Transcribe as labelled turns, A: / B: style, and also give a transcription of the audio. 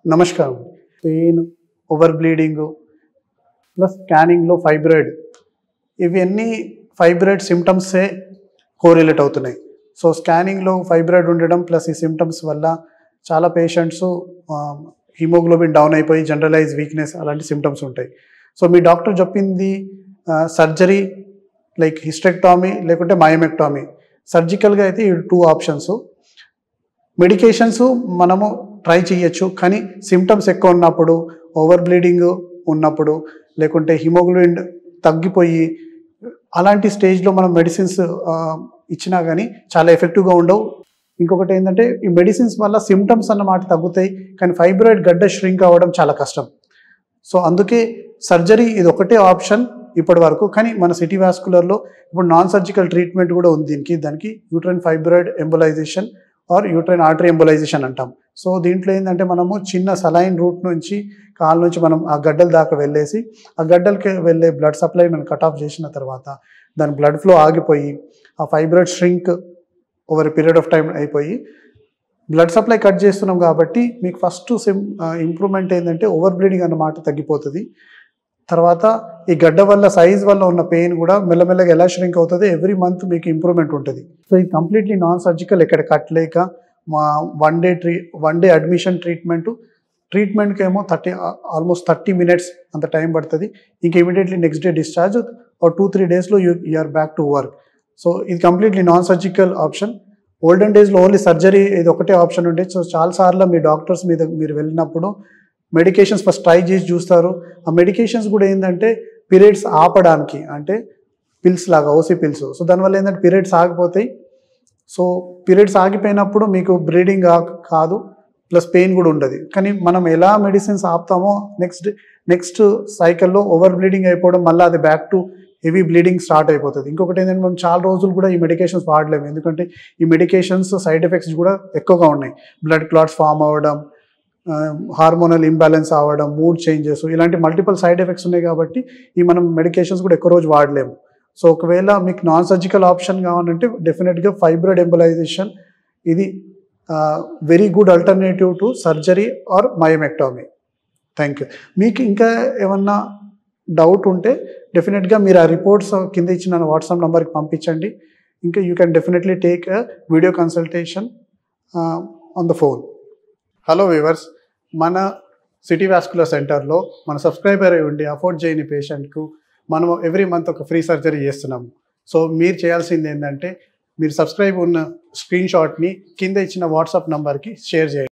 A: నమస్కారం pain over bleeding plus స్కానింగ్లో fibroid ఇవన్నీ ఫైబ్రాయిడ్ సిమ్టమ్సే కోరిలేట్ అవుతున్నాయి సో స్కానింగ్లో ఫైబ్రాయిడ్ ఉండడం ప్లస్ ఈ సిమ్టమ్స్ వల్ల చాలా పేషెంట్స్ హిమోగ్లోబిన్ డౌన్ అయిపోయి జనరలైజ్ వీక్నెస్ అలాంటి సిమ్టమ్స్ ఉంటాయి సో మీ డాక్టర్ చెప్పింది సర్జరీ లైక్ హిస్టెక్టామీ లేకుంటే మయోమెక్టామీ సర్జికల్గా అయితే ఈ టూ ఆప్షన్స్ మెడికేషన్స్ మనము ట్రై చేయొచ్చు కానీ సిమ్టమ్స్ ఎక్కువ ఉన్నప్పుడు ఓవర్ బ్లీడింగ్ ఉన్నప్పుడు లేకుంటే హిమోగ్లోబిన్ తగ్గిపోయి అలాంటి స్టేజ్లో మనం మెడిసిన్స్ ఇచ్చినా కానీ చాలా ఎఫెక్టివ్గా ఉండవు ఇంకొకటి ఏంటంటే ఈ మెడిసిన్స్ వల్ల సిమ్టమ్స్ అన్నమాట తగ్గుతాయి కానీ ఫైబ్రాయిడ్ గడ్డ ష్రింక్ అవ్వడం చాలా కష్టం సో అందుకే సర్జరీ ఇది ఒకటే ఆప్షన్ ఇప్పటి వరకు కానీ మన సిటీ వాస్కులర్లో ఇప్పుడు నాన్ సర్జికల్ ట్రీట్మెంట్ కూడా ఉంది దీనికి దానికి uterine fibroid embolization or uterine artery embolization అంటాం సో దీంట్లో ఏంటంటే మనము చిన్న సలైన్ రూట్ నుంచి కాల్ నుంచి మనం ఆ గడ్డల దాకా వెళ్ళేసి ఆ గడ్డలకి వెళ్ళే బ్లడ్ సప్లై మనం కట్ ఆఫ్ చేసిన తర్వాత దాని బ్లడ్ ఫ్లో ఆగిపోయి ఆ fibroid shrink over period of time అయిపోయి బ్లడ్ సప్లై కట్ చేస్తున్నాం కాబట్టి మీకు ఫస్ట్ సిమ్ ఇంప్రూవ్మెంట్ ఏంటంటే ఓవర్ బ్లీడింగ్ అన్నమాట తగ్గిపోతుంది తర్వాత ఈ గడ్డ వల్ల సైజ్ వల్ల ఉన్న పెయిన్ కూడా మెల్లమెల్లగా ఎలా ష్రింక్ అవుతుంది ఎవ్రీ మంత్ మీకు ఇంప్రూవ్మెంట్ ఉంటుంది సో ఇది కంప్లీట్లీ నాన్ సర్జికల్ ఎక్కడ కట్టలేక మా వన్ డే ట్రీ వన్ డే అడ్మిషన్ ట్రీట్మెంట్ ట్రీట్మెంట్కి ఏమో థర్టీ ఆల్మోస్ట్ థర్టీ మినిట్స్ అంత టైం పడుతుంది ఇంక ఇమీడియట్లీ నెక్స్ట్ డే డిశ్చార్జ్ ఒక టూ త్రీ డేస్లో you you're back to work so ఇది completely non surgical option olden డేస్లో ఓన్లీ సర్జరీ ఇది ఒకటే ఆప్షన్ ఉండే సో చాలాసార్లు మీ డాక్టర్స్ మీద మీరు వెళ్ళినప్పుడు మెడికేషన్స్ ఫస్ట్ ట్రై చేసి చూస్తారు ఆ మెడికేషన్స్ కూడా ఏంటంటే పీరియడ్స్ ఆపడానికి అంటే పిల్స్ లాగా ఓసీ పిల్స్ సో దానివల్ల ఏంటంటే పీరియడ్స్ ఆగిపోతాయి సో పీరియడ్స్ ఆగిపోయినప్పుడు మీకు బ్లీడింగ్ కాదు ప్లస్ పెయిన్ కూడా ఉండదు కానీ మనం ఎలా మెడిసిన్స్ ఆపుతామో నెక్స్ట్ నెక్స్ట్ సైకిల్లో ఓవర్ బ్లీడింగ్ అయిపోవడం మళ్ళీ అది back to heavy bleeding start అయిపోతుంది ఇంకొకటి ఏంటంటే మనం చాలా రోజులు కూడా ఈ మెడికేషన్స్ వాడలేము ఎందుకంటే ఈ మెడికేషన్స్ సైడ్ ఎఫెక్ట్స్ కూడా ఎక్కువగా ఉన్నాయి బ్లడ్ క్లాట్స్ ఫామ్ అవ్వడం హార్మోనల్ ఇంబ్యాలెన్స్ అవ్వడం మూడ్ చేంజెస్ ఇలాంటి మల్టిపుల్ సైడ్ ఎఫెక్ట్స్ ఉన్నాయి కాబట్టి ఈ మనం మెడికేషన్స్ కూడా ఎక్కువ రోజు వాడలేము సో ఒకవేళ మీకు నాన్ సర్జికల్ ఆప్షన్ కావాలంటే డెఫినెట్గా ఫైబ్రాయిడ్ ఎంబలైజేషన్ ఇది very good alternative to surgery or myomectomy thank you మీకు ఇంకా ఏమన్నా డౌట్ ఉంటే డెఫినెట్గా మీరు ఆ రిపోర్ట్స్ కింద ఇచ్చిన వాట్సాప్ నెంబర్కి పంపించండి ఇంకా you can definitely take video consultation on the phone hello viewers మన సిటీ వాస్కులర్ సెంటర్లో మన సబ్స్క్రైబర్ అయి ఉండి అఫోర్డ్ చేయని పేషెంట్కు మనం ఎవ్రీ మంత్ ఒక ఫ్రీ సర్జరీ చేస్తున్నాము సో మీరు చేయాల్సింది ఏంటంటే మీరు సబ్స్క్రైబ్ ఉన్న స్క్రీన్ షాట్ని కింద ఇచ్చిన వాట్సాప్ నంబర్కి షేర్ చేయండి